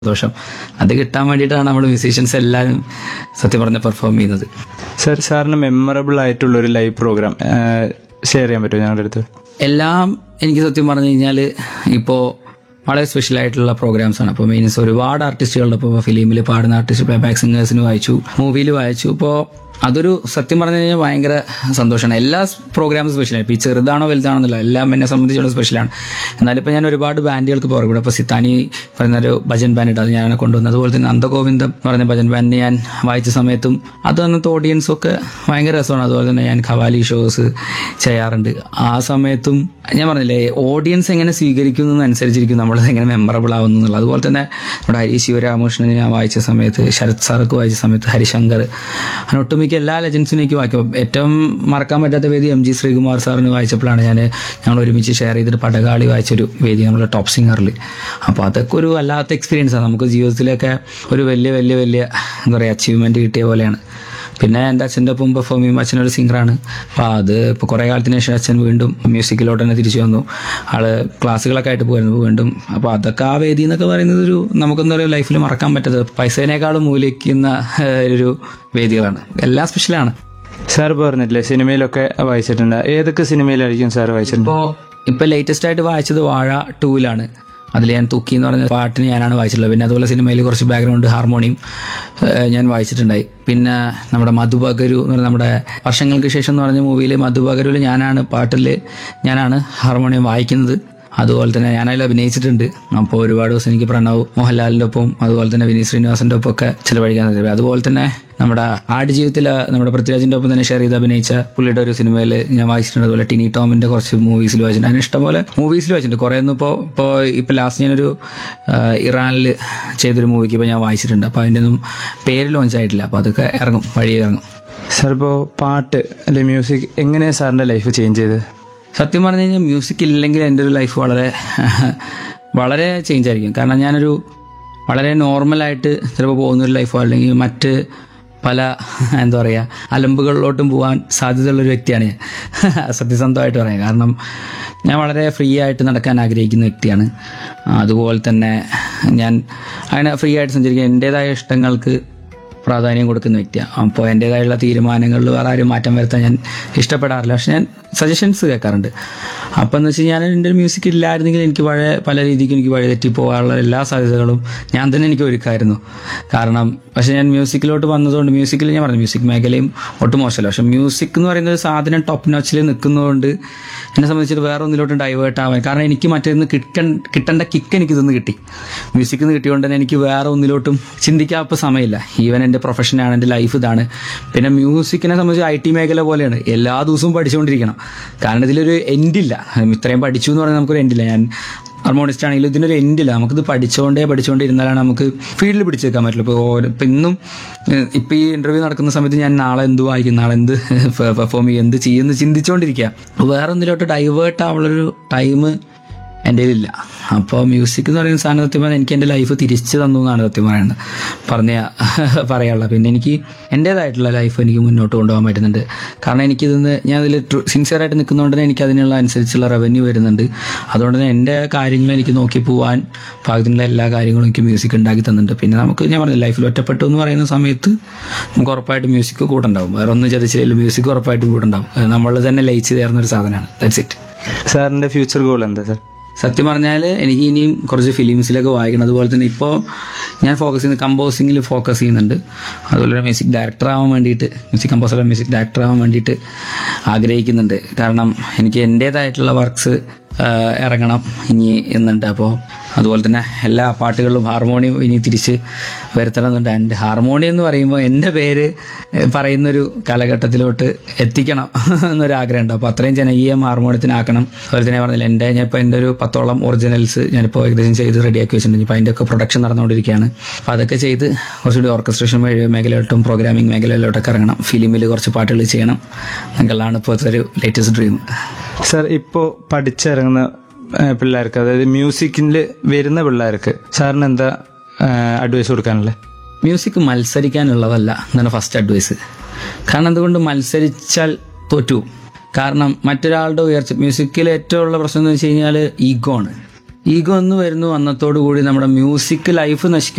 സന്തോഷം അത് കിട്ടാൻ വേണ്ടിയിട്ടാണ് നമ്മൾ മ്യൂസീഷ്യൻസ് എല്ലാവരും സത്യം പറഞ്ഞ പെർഫോം ചെയ്യുന്നത് സർ സാറിന് മെമ്മറബിൾ ആയിട്ടുള്ള ഒരു ലൈവ് പ്രോഗ്രാം ഷെയർ ചെയ്യാൻ പറ്റുമോ ഞങ്ങളുടെ അടുത്ത് എല്ലാം എനിക്ക് സത്യം പറഞ്ഞു കഴിഞ്ഞാൽ ഇപ്പോൾ വളരെ സ്പെഷ്യൽ ആയിട്ടുള്ള പ്രോഗ്രാംസ് ആണ് അപ്പോൾ മീൻസ് ഒരുപാട് ആർട്ടിസ്റ്റുകളുടെ ഇപ്പോൾ ഫിലിമിൽ പാടുന്ന ആർട്ടിസ്റ്റ് പ്ലേ ബാക്ക് സിംഗേഴ്സിന് വായിച്ചു മൂവിയിൽ വായിച്ചു ഇപ്പോൾ അതൊരു സത്യം പറഞ്ഞു കഴിഞ്ഞാൽ ഭയങ്കര സന്തോഷമാണ് എല്ലാ പ്രോഗ്രാമും സ്പെഷ്യലാണ് ഇപ്പോൾ ഈ ചെറുതാണോ വലുതാണോ എന്നില്ല എല്ലാം എന്നെ സംബന്ധിച്ചുള്ള സ്പെഷ്യലാണ് എന്നാലും ഇപ്പോൾ ഞാൻ ഒരുപാട് ബാൻഡുകൾക്ക് പുറകെ ഇവിടെ ഇപ്പോൾ സിത്താനി പറയുന്ന ഒരു ഭജൻ ബാൻഡ് ഉണ്ട് അത് ഞാനാണ് കൊണ്ടുവന്നത് അതുപോലെ തന്നെ അന്തഗോവിന്ദം എന്ന് പറയുന്ന ഭജൻ ബാൻഡിനെ ഞാൻ വായിച്ച സമയത്തും അത് അന്നത്തെ ഓഡിയൻസ് ഒക്കെ ഭയങ്കര രസമാണ് അതുപോലെ തന്നെ ഞാൻ ഖവാലി ഷോസ് ചെയ്യാറുണ്ട് ആ സമയത്തും ഞാൻ പറഞ്ഞില്ലേ ഓഡിയൻസ് എങ്ങനെ സ്വീകരിക്കുന്നതനുസരിച്ചിരിക്കും നമ്മളത് എങ്ങനെ മെമ്മറബിൾ ആവുന്നു എന്നുള്ളത് അതുപോലെ തന്നെ നമ്മുടെ ഹരി ശിവരാമകൃഷ്ണനെ ഞാൻ വായിച്ച സമയത്ത് ശരത് സാർക്ക് വായിച്ച സമയത്ത് ഹരിശങ്കർ അങ്ങനെ ഒട്ടുമിക്ക എല്ലാ ലെജൻസിനും എനിക്ക് വായിക്കും ഏറ്റവും മറക്കാൻ പറ്റാത്ത വേദി എം ജി ശ്രീകുമാർ സാറിന് വായിച്ചപ്പോഴാണ് ഞാൻ ഞങ്ങൾ ഒരുമിച്ച് ഷെയർ ചെയ്തിട്ട് പടകാളി വായിച്ചൊരു വേദി നമ്മുടെ ടോപ്പ് സിംഗറിൽ അപ്പോൾ അതൊക്കെ ഒരു വല്ലാത്ത എക്സ്പീരിയൻസ് ആണ് നമുക്ക് ജീവിതത്തിലൊക്കെ ഒരു വലിയ വലിയ വലിയ എന്താ പറയുക അച്ചീവ്മെന്റ് കിട്ടിയ പോലെയാണ് പിന്നെ എൻ്റെ അച്ഛൻ്റെ ഒപ്പം പെർഫോം ചെയ്യുമ്പോൾ അച്ഛനൊരു സിംഗറാണ് അപ്പോൾ അത് ഇപ്പോൾ കുറേ കാലത്തിന് ശേഷം അച്ഛൻ വീണ്ടും മ്യൂസിക്കിലോട്ട് തന്നെ തിരിച്ചു വന്നു ആള് ക്ലാസ്സുകളൊക്കെ ആയിട്ട് പോയിരുന്നു വീണ്ടും അപ്പോൾ അതൊക്കെ ആ വേദി എന്നൊക്കെ പറയുന്നത് ഒരു നമുക്കെന്താ പറയുക ലൈഫിൽ മറക്കാൻ പറ്റാത്തത് പൈസേനേക്കാളും മൂല്യിക്കുന്ന ഏഹ്, ഒരു വേദികളാണ് എല്ലാം സ്പെഷ്യലാണ് സാർ പറഞ്ഞില്ലേ സിനിമയിലൊക്കെ വായിച്ചിട്ടുണ്ട് ഏതൊക്കെ സിനിമയിലായിരിക്കും സാർ വായിച്ചിട്ടുണ്ട് ഇപ്പോൾ ഇപ്പോൾ ലേറ്റസ്റ്റ് ആയിട്ട് വായിച്ചത് വാഴ ടൂവിലാണ് അതിൽ ഞാൻ തുക്കി എന്ന് പറഞ്ഞ പാട്ടിന് ഞാനാണ് വായിച്ചിട്ടുള്ളത് പിന്നെ അതുപോലെ സിനിമയിൽ കുറച്ച് ബാക്ക്ഗ്രൗണ്ട് ഹാർമോണിയം ഏഹ്, ഞാൻ വായിച്ചിട്ടുണ്ടായി പിന്നെ നമ്മുടെ മധുബഗരു എന്ന് പറഞ്ഞ നമ്മുടെ വർഷങ്ങൾക്ക് ശേഷം എന്ന് പറഞ്ഞ മൂവിയിൽ മധുബഗരുവിൽ ഞാനാണ് പാട്ടിൽ ഞാനാണ് ഹാർമോണിയം വായിക്കുന്നത് അതുപോലെ തന്നെ ഞാനതിൽ അഭിനയിച്ചിട്ടുണ്ട് അപ്പോൾ ഒരുപാട് ദിവസം എനിക്ക് പ്രണവ് മോഹൻലാലിൻ്റെ ഒപ്പം അതുപോലെ തന്നെ വിനീത് ശ്രീനിവാസന്റെ ഒപ്പം ഒക്കെ ചിലവഴിക്കാൻ സാധിക്കും അതുപോലെ തന്നെ നമ്മുടെ ആടുജീവിതത്തിൽ നമ്മുടെ പൃഥ്വിരാജിന്റെ ഒപ്പം തന്നെ ഷെയർ ചെയ്ത് അഭിനയിച്ച പുള്ളിയുടെ ഒരു സിനിമയിൽ ഞാൻ വായിച്ചിട്ടുണ്ട് അതുപോലെ ടിനി ടോമിന്റെ കുറച്ച് മൂവീസിൽ വായിച്ചിട്ടുണ്ട് അതിന് ഇഷ്ടംപോലെ മൂവീസിൽ വായിച്ചിട്ടുണ്ട് കുറേ ഒന്നും ഇപ്പോൾ ഇപ്പോൾ ഇപ്പോൾ ലാസ്റ്റ് ഞാനൊരു ഇറാനിൽ ചെയ്തൊരു മൂവിക്ക് ഇപ്പോൾ ഞാൻ വായിച്ചിട്ടുണ്ട് അപ്പോൾ അതിൻ്റെ ഒന്നും പേര് ലോഞ്ച് ആയിട്ടില്ല അപ്പോൾ അതൊക്കെ ഇറങ്ങും വഴി ഇറങ്ങും സാർ ഇപ്പോൾ പാട്ട് അല്ലെ മ്യൂസിക് എങ്ങനെയാണ് സാറിൻ്റെ ലൈഫ് ചേഞ്ച് ചെയ്തത് സത്യം പറഞ്ഞു കഴിഞ്ഞാൽ മ്യൂസിക് ഇല്ലെങ്കിൽ എൻ്റെ ഒരു ലൈഫ് വളരെ വളരെ ചേഞ്ച് ആയിരിക്കും കാരണം ഞാനൊരു വളരെ നോർമലായിട്ട് ചിലപ്പോൾ പോകുന്നൊരു ലൈഫോ അല്ലെങ്കിൽ മറ്റ് പല എന്താ പറയുക അലമ്പുകളിലോട്ടും പോകാൻ സാധ്യതയുള്ള ഒരു വ്യക്തിയാണ് ഞാൻ സത്യസന്ധമായിട്ട് പറയാം കാരണം ഞാൻ വളരെ ഫ്രീ ആയിട്ട് നടക്കാൻ ആഗ്രഹിക്കുന്ന വ്യക്തിയാണ് അതുപോലെ തന്നെ ഞാൻ അങ്ങനെ ഫ്രീ ആയിട്ട് സഞ്ചരിക്കാൻ എൻ്റെതായ ഇഷ്ടങ്ങൾക്ക് പ്രാധാന്യം കൊടുക്കുന്ന വ്യക്തിയാണ് അപ്പോൾ എൻ്റെതായുള്ള തീരുമാനങ്ങളിൽ വേറെ ആരും മാറ്റം വരുത്താൻ ഞാൻ ഇഷ്ടപ്പെടാറില്ല പക്ഷെ ഞാൻ സജഷൻസ് കേൾക്കാറുണ്ട് അപ്പോൾ എന്ന് വെച്ച് കഴിഞ്ഞാൽ എൻ്റെ മ്യൂസിക് ഇല്ലായിരുന്നെങ്കിൽ എനിക്ക് പഴയ പല രീതിക്കും എനിക്ക് വഴി തെറ്റി പോകാനുള്ള എല്ലാ സാധ്യതകളും ഞാൻ തന്നെ എനിക്ക് ഒരുക്കായിരുന്നു കാരണം പക്ഷെ ഞാൻ മ്യൂസിക്കിലോട്ട് വന്നതുകൊണ്ട് മ്യൂസിക്കിൽ ഞാൻ പറഞ്ഞു മ്യൂസിക് മേഖലയും ഒട്ടും മോശമല്ല പക്ഷെ മ്യൂസിക് എന്ന് പറയുന്ന ഒരു സാധനം ടോപ്പ് നോച്ചിൽ നിൽക്കുന്നതുകൊണ്ട് എന്നെ സംബന്ധിച്ചിട്ട് വേറെ ഒന്നിലോട്ടും ഡൈവേർട്ട് ആവാൻ കാരണം എനിക്ക് മറ്റേന്ന് കിട്ടൻ കിട്ടേണ്ട കിക്ക് എനിക്ക് ഇതൊന്ന് കിട്ടി മ്യൂസിക്കിൽ നിന്ന് കിട്ടിയോണ്ട് തന്നെ എനിക്ക് വേറെ ഒന്നിലോട്ടും ചിന്തിക്കാൻ ഇപ്പോൾ സമയമില്ല ഈവൻ എൻ്റെ പ്രൊഫഷനാണ് എൻ്റെ ലൈഫ് ഇതാണ് പിന്നെ മ്യൂസിക്കിനെ സംബന്ധിച്ച് ഐ ടി മേഖല പോലെയാണ് എല്ലാ ദിവസവും പഠിച്ചുകൊണ്ടിരിക്കണം കാരണം ഇതിലൊരു എൻഡില്ല ഇത്രയും പഠിച്ചു എന്ന് പറയുന്നത് നമുക്കൊരു എൻഡില്ല ഞാൻ ഹാർമോണിസ്റ്റ് ആണെങ്കിലും ഇതിനൊരു എൻഡില്ല നമുക്കിത് പഠിച്ചുകൊണ്ടേ പഠിച്ചുകൊണ്ടേ ഇരുന്നാലാണ് നമുക്ക് ഫീൽഡിൽ പിടിച്ചു വെക്കാൻ പറ്റുള്ളൂ ഇപ്പോൾ ഓരോ ഇപ്പം ഇന്നും ഏഹ്, ഇപ്പം ഈ ഇന്റർവ്യൂ നടക്കുന്ന സമയത്ത് ഞാൻ നാളെ എന്ത് വായിക്കും നാളെ എന്ത് പെർഫോം ചെയ്യും എന്ത് ചെയ്യുമെന്ന് ചിന്തിച്ചുകൊണ്ടിരിക്കുക അപ്പോൾ വേറെ ഒന്നിലോട്ട് ഡൈവേർട്ട് ആവുള്ളൊരു ടൈം എൻ്റെ കയ്യിലില്ല അപ്പോൾ മ്യൂസിക് എന്ന് പറയുന്ന സാധനം സത്യം പറഞ്ഞാൽ എനിക്ക് എൻ്റെ ലൈഫ് തിരിച്ചു തന്നു എന്നാണ് സത്യം പറയുന്നത് പറഞ്ഞ പറയാനുള്ളത് പിന്നെ എനിക്ക് എൻ്റേതായിട്ടുള്ള ലൈഫ് എനിക്ക് മുന്നോട്ട് കൊണ്ടുപോകാൻ പറ്റുന്നുണ്ട് കാരണം എനിക്കിതിന്ന് ഞാൻ അതിൽ സിൻസിയറായിട്ട് നിൽക്കുന്നതുകൊണ്ട് തന്നെ എനിക്ക് അതിനുള്ള അനുസരിച്ചുള്ള റവന്യൂ വരുന്നുണ്ട് അതുകൊണ്ട് തന്നെ എൻ്റെ കാര്യങ്ങൾ എനിക്ക് നോക്കി പോകാൻ പാകത്തിനുള്ള എല്ലാ കാര്യങ്ങളും എനിക്ക് മ്യൂസിക് ഉണ്ടാക്കി തന്നിട്ടുണ്ട് പിന്നെ നമുക്ക് ഞാൻ പറഞ്ഞു ലൈഫിൽ ഒറ്റപ്പെട്ടു എന്ന് പറയുന്ന സമയത്ത് നമുക്ക് ഉറപ്പായിട്ട് മ്യൂസിക് കൂടെ ഉണ്ടാവും വേറെ ഒന്നും ചതിച്ചില്ലെങ്കിൽ മ്യൂസിക് ഉറപ്പായിട്ടും കൂടെ ഉണ്ടാവും അത് നമ്മൾ തന്നെ ലയിച്ച് ചേർന്ന ഒരു സാധനമാണ് ദാറ്റ്സ് ഇറ്റ് സാറിൻ്റെ ഫ്യൂച്ചർ ഗോൾ എന്താ സാർ സത്യം പറഞ്ഞാൽ എനിക്ക് ഇനിയും കുറച്ച് ഫിലിംസിലൊക്കെ വായിക്കണം അതുപോലെ തന്നെ ഇപ്പോൾ ഞാൻ ഫോക്കസ് ചെയ്യുന്നത് കമ്പോസിങ്ങിൽ ഫോക്കസ് ചെയ്യുന്നുണ്ട് അതുപോലെ തന്നെ മ്യൂസിക് ഡയറക്ടർ ആവാൻ വേണ്ടിയിട്ട് മ്യൂസിക് കമ്പോസർ മ്യൂസിക് ഡയറക്ടർ ആവാൻ വേണ്ടിയിട്ട് ആഗ്രഹിക്കുന്നുണ്ട് കാരണം എനിക്ക് എൻ്റേതായിട്ടുള്ള വർക്ക്സ് ഇറങ്ങണം ഇനി എന്നുണ്ട് അപ്പോൾ അതുപോലെ തന്നെ എല്ലാ പാട്ടുകളിലും ഹാർമോണിയം ഇനി തിരിച്ച് വരുത്തണം എന്നുണ്ട് ആൻഡ് ഹാർമോണിയം എന്ന് പറയുമ്പോൾ എൻ്റെ പേര് ഏഹ്, പറയുന്നൊരു കാലഘട്ടത്തിലോട്ട് എത്തിക്കണം എന്നൊരു ആഗ്രഹമുണ്ട് അപ്പോൾ അത്രയും ജനകീയം ഹാർമോണിയത്തിനാക്കണം അതുപോലെ തന്നെ ഞാൻ പറഞ്ഞില്ല എൻ്റെ ഞാൻ ഇപ്പോൾ എൻ്റെ ഒരു പത്തോളം ഒറിജിനൽസ് ഞാനിപ്പോൾ ഏകദേശം ചെയ്ത് റെഡിയാക്കി വെച്ചിട്ടുണ്ട് ഇപ്പോൾ അതിൻ്റെ ഒക്കെ പ്രൊഡക്ഷൻ നടന്നുകൊണ്ടിരിക്കുകയാണ് അപ്പോൾ അതൊക്കെ ചെയ്ത് കുറച്ചുകൂടി ഓർക്കസ്ട്രേഷൻ മേഖലയിലോട്ടും പ്രോഗ്രാമിംഗ് മേഖലയിലോട്ടൊക്കെ ഇറങ്ങണം ഫിലിമിൽ കുറച്ച് പാട്ടുകൾ ചെയ്യണം എന്നുള്ളതാണ് ഇപ്പോഴത്തെ ഒരു ലേറ്റസ്റ്റ് ഡ്രീം സാർ ഇപ്പോൾ പഠിച്ചിറങ്ങുന്ന ആ, പിള്ളേർക്ക് അതായത് മ്യൂസിക്കിൽ വരുന്ന പിള്ളേർക്ക് സാറിന് എന്താ അഡ്വൈസ് കൊടുക്കാനുള്ളത് മ്യൂസിക് മത്സരിക്കാനുള്ളതല്ല എന്നാണ് ഫസ്റ്റ് അഡ്വൈസ് കാരണം എന്തുകൊണ്ട് മത്സരിച്ചാൽ തോറ്റു കാരണം മറ്റൊരാളുടെ ഉയർച്ച മ്യൂസിക്കിൽ ഏറ്റവും ഉള്ള പ്രശ്നം എന്ന് വെച്ച് കഴിഞ്ഞാൽ ഈഗോ ആണ് ഈഗോ എന്ന് വരുന്നു അന്നത്തോടു കൂടി നമ്മുടെ മ്യൂസിക് ലൈഫ് നശിക്കും